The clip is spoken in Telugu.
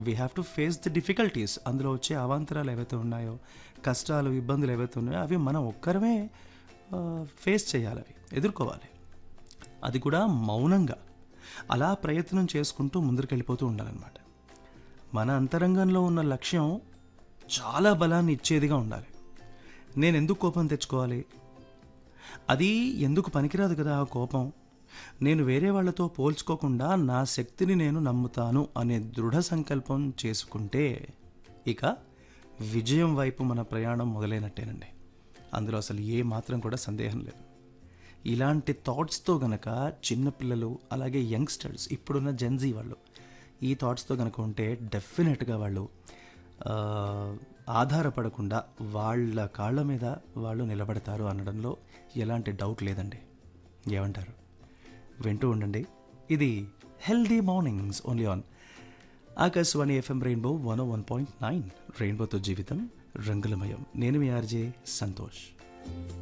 we have to face the difficulties అందులో వచ్చే అవాంతరాలు ఏవైతే ఉన్నాయో కష్టాలు ఇబ్బందులు ఏవైతే ఉన్నాయో అవి మనం ఒక్కరమే ఫేస్ చేయాలి అవి ఎదుర్కోవాలి అది కూడా మౌనంగా అలా ప్రయత్నం చేసుకుంటూ ముందరికెళ్ళిపోతూ ఉండాలన్నమాట మన అంతరంగంలో ఉన్న లక్ష్యం చాలా బలాన్ని ఇచ్చేదిగా ఉండాలి నేను ఎందుకు కోపం తెచ్చుకోవాలి అది ఎందుకు పనికిరాదు కదా ఆ కోపం నేను వేరే వాళ్ళతో పోల్చుకోకుండా నా శక్తిని నేను నమ్ముతాను అనే దృఢ సంకల్పం చేసుకుంటే ఇక విజయం వైపు మన ప్రయాణం మొదలైనట్టేనండి అందులో అసలు ఏ మాత్రం కూడా సందేహం లేదు ఇలాంటి థాట్స్తో గనక చిన్నపిల్లలు అలాగే యంగ్స్టర్స్ ఇప్పుడున్న జెన్జీ వాళ్ళు ఈ థాట్స్తో గనక ఉంటే డెఫినెట్గా వాళ్ళు ఆ, ఆధారపడకుండా వాళ్ళ కాళ్ళ మీద వాళ్ళు నిలబడతారు అనడంలో ఎలాంటి డౌట్ లేదండి ఏమంటారు వింటూ ఉండండి ఇది healthy mornings only on Akashvani FM rainbow one one point nine రెయిన్బోతో జీవితం రంగులమయం నేను మీ ఆర్జే సంతోష్